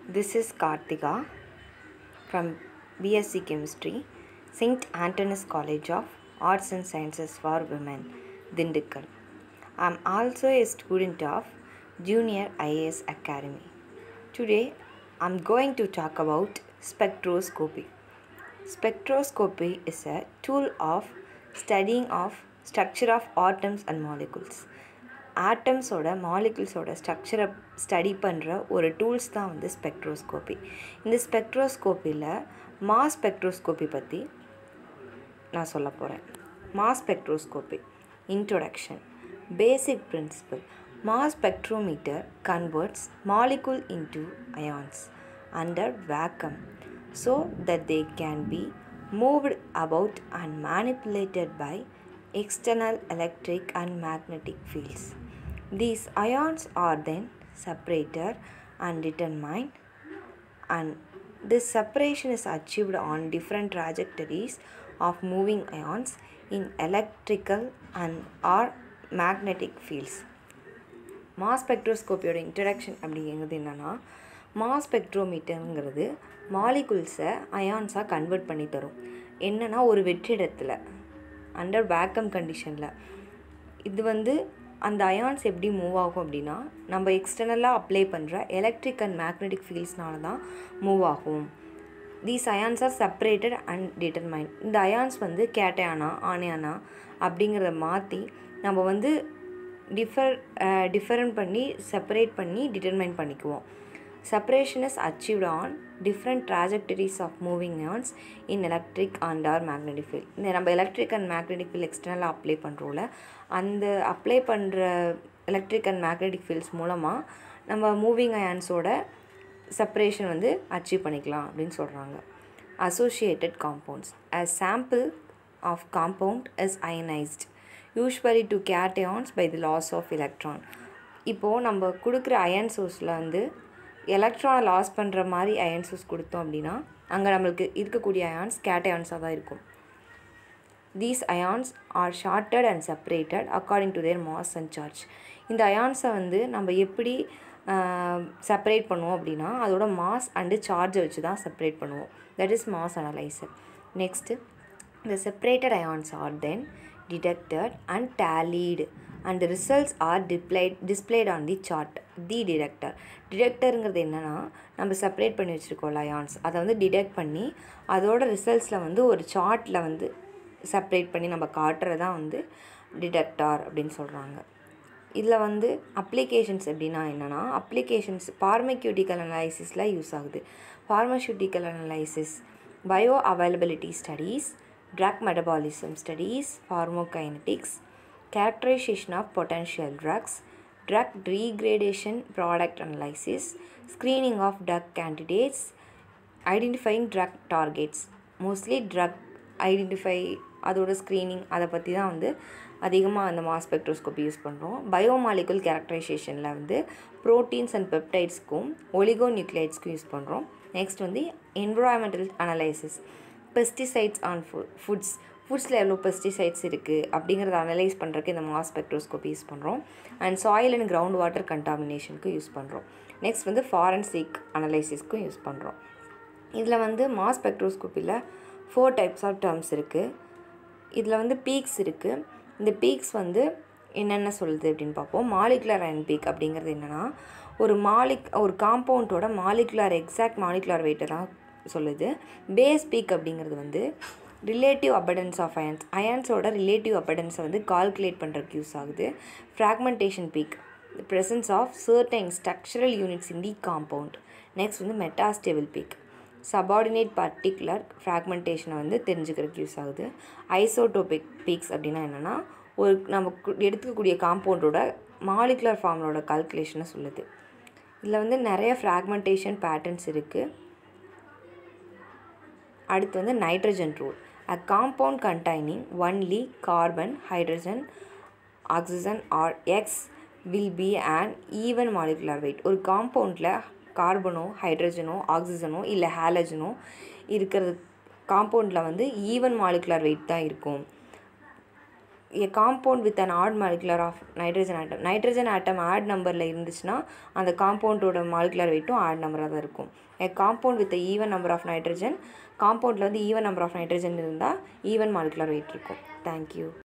This is Kartika from BSc Chemistry, St. Antonis College of Arts and Sciences for Women, Dindikkal. I am also a student of Junior IAS Academy. Today, I am going to talk about spectroscopy. Spectroscopy is a tool of studying of structure of atoms and molecules. ஆட்டம்ஸோட மாலிகுல்ஸோட ஸ்ட்ரக்சரை study பண்ணுற ஒரு tools தான் வந்து spectroscopy இந்த ஸ்பெக்ட்ரோஸ்கோப்பியில் mass spectroscopy பற்றி நான் சொல்ல போகிறேன் mass spectroscopy introduction basic principle mass spectrometer converts molecule into ions under vacuum so that they can be moved about and manipulated by external electric and magnetic fields. These ions are then separated and determined and this separation is achieved on different trajectories of moving ions in electrical and or magnetic fields. Mass ஸ்பெக்ட்ரோஸ்கோப்பியோட introduction அப்படிங்கிறது என்னென்னா mass ஸ்பெக்ட்ரோமீட்டருங்கிறது மாலிகுல்ஸை அயான்ஸாக convert பண்ணி தரும் என்னென்னா ஒரு வெற்றிடத்தில் under vacuum கண்டிஷனில் இது வந்து அந்த அயான்ஸ் எப்படி மூவ் ஆகும் அப்படின்னா நம்ம எக்ஸ்டர்னலாக அப்ளை பண்ணுற எலக்ட்ரிக் அண்ட் மேக்னெட்டிக் ஃபீல்ட்ஸ்னால தான் மூவ் ஆகும் these ions are separated and determine இந்த அயான்ஸ் வந்து கேட்டையானா ஆனையானா அப்படிங்கிறத மாற்றி நம்ம வந்து டிஃபர் டிஃபரெண்ட் பண்ணி செப்பரேட் பண்ணி டிட்டர்மைன் பண்ணிக்குவோம் separation is achieved on different trajectories of moving ions in electric and or magnetic field இந்த நம்ம எலக்ட்ரிக் அண்ட் மேக்னெட்டிக் ஃபீல்ட் எக்ஸ்டர்னலாக அப்ளை பண்ணுறோம்ல அந்த அப்ளை பண்ணுற எலக்ட்ரிக் அண்ட் மேக்னெட்டிக் ஃபீல்ட்ஸ் மூலமாக நம்ம மூவிங் அயான்ஸோட செப்பரேஷன் வந்து அச்சீவ் பண்ணிக்கலாம் அப்படின்னு சொல்கிறாங்க associated compounds a sample of compound is ionised usually to cations by the loss of electron இப்போது நம்ம கொடுக்குற அயன் சோர்ஸில் வந்து எலக்ட்ரானை லாஸ் பண்ணுற மாதிரி அயன் சோர்ஸ் கொடுத்தோம் அப்படின்னா அங்கே நம்மளுக்கு இருக்கக்கூடிய அயான்ஸ் கேட்டையான்ஸாக தான் இருக்கும் these ions are sorted and separated according to their mass and charge இந்த அயான்ஸை வந்து நம்ம எப்படி செப்பரேட் பண்ணுவோம் அப்படின்னா அதோட மாஸ் அண்டு சார்ஜை வச்சு தான் செப்பரேட் பண்ணுவோம் that is mass analyser next இந்த separated ions are then detected and tallied and results are displayed displayed on the chart the detector டிடெக்டருங்கிறது என்னென்னா நம்ம செப்பரேட் பண்ணி வச்சுருக்கோம் அயான்ஸ் அதை வந்து டிடெக்ட் பண்ணி அதோட ரிசல்ட்ஸில் வந்து ஒரு சார்ட்டில் வந்து செப்பரேட் பண்ணி நம்ம காட்டுறது தான் வந்து டிடெக்டார் அப்படின்னு சொல்கிறாங்க இதில் வந்து அப்ளிகேஷன்ஸ் எப்படின்னா என்னென்னா அப்ளிகேஷன்ஸ் ஃபார்மக்யூட்டிக்கல் அனலைசிஸில் யூஸ் ஆகுது pharmaceutical analysis bioavailability studies drug metabolism studies pharmacokinetics characterization of potential drugs, drug degradation product analysis, screening of drug candidates, identifying drug targets. Mostly drug identify அதோட screening அதை பற்றி தான் வந்து அதிகமாக அந்த mass spectroscopy use பண்ணுறோம் biomolecule கேரக்டரைசேஷனில் வந்து ப்ரோட்டீன்ஸ் அண்ட் பெப்டைட்ஸ்க்கும் ஒலிகோ நியூக்ளைட்ஸ்க்கும் யூஸ் பண்ணுறோம் நெக்ஸ்ட் வந்து என்விரான்மெண்டல் அனலைசிஸ் பெஸ்டிசைட்ஸ் ஆன் ஃபு ஃபுட்ஸ் ஃபுட்ஸில் எவ்வளோ பெஸ்டிசைட்ஸ் இருக்குது அப்படிங்கிறத அனலைஸ் பண்ணுறதுக்கு இந்த மாஸ் ஸ்பெக்ட்ரோஸ்கோப்பி யூஸ் பண்ணுறோம் and soil and ground water கண்டாமினேஷனுக்கு யூஸ் பண்ணுறோம் நெக்ஸ்ட் வந்து ஃபாரன்சிக் அனலைசிஸ்க்கும் யூஸ் பண்ணுறோம் இதில் வந்து மாஸ் ஸ்பெக்ட்ரோஸ்கோப்பியில் ஃபோர் டைப்ஸ் ஆஃப் டேர்ம்ஸ் இருக்குது இதில் வந்து பீக்ஸ் இருக்குது இந்த பீக்ஸ் வந்து என்னென்ன சொல்லுது அப்படின்னு பார்ப்போம் மாலிகுலர் அயன் பீக் அப்படிங்கிறது என்னென்னா ஒரு மாலிக் ஒரு காம்பவுண்டோட மாலிகுலர் எக்ஸாக்ட் மாலிகுலர் வெயிட்டை தான் சொல்லுது பேஸ் பீக் அப்படிங்கிறது வந்து ரிலேட்டிவ் அபடன்ஸ் ஆஃப் அயன்ஸ் அயன்ஸோட ரிலேட்டிவ் அபடன்ஸை வந்து கால்குலேட் பண்ணுறதுக்கு யூஸ் ஆகுது fragmentation peak presence of certain structural units in the compound next வந்து மெட்டாஸ்டேபிள் பீக் சபார்டினேட் பர்டிகுலர் ஃப்ராக்மெண்டேஷனை வந்து தெரிஞ்சுக்கிறதுக்கு யூஸ் ஆகுது ஐசோடோபிக் பீக்ஸ் அப்படின்னா என்னென்னா ஒரு நம்ம எடுத்துக்கக்கூடிய காம்பவுண்டோட மாலிகுலர் ஃபார்மலோட கால்குலேஷனை சொல்லுது இதில் வந்து நிறைய ஃப்ராக்மெண்டேஷன் பேட்டர்ன்ஸ் இருக்குது அடுத்து வந்து nitrogen rule a compound containing only carbon hydrogen oxygen or X will be and even molecular weight ஒரு காம்பவுண்டில் கார்பனோ ஹைட்ரஜனோ ஆக்சிஜனோ இல்லை ஹேலஜனோ இருக்கிறது காம்பவுண்டில் வந்து ஈவன் மாலிகுலர் வெயிட் தான் இருக்கும் a compound with an odd molecular of nitrogen atom nitrogen atom odd நம்பரில் இருந்துச்சுன்னா அந்த காம்பவுண்டோட மாலிகுலர் வெயிட்டும் ஆட் நம்பராக தான் இருக்கும் a compound with a even number of nitrogen காம்பவுண்டில் வந்து ஈவன் நம்பர் ஆஃப் நைட்ரஜன் இருந்தால் ஈவன் மாலிகுலர் வெயிட் இருக்கும் தேங்க்யூ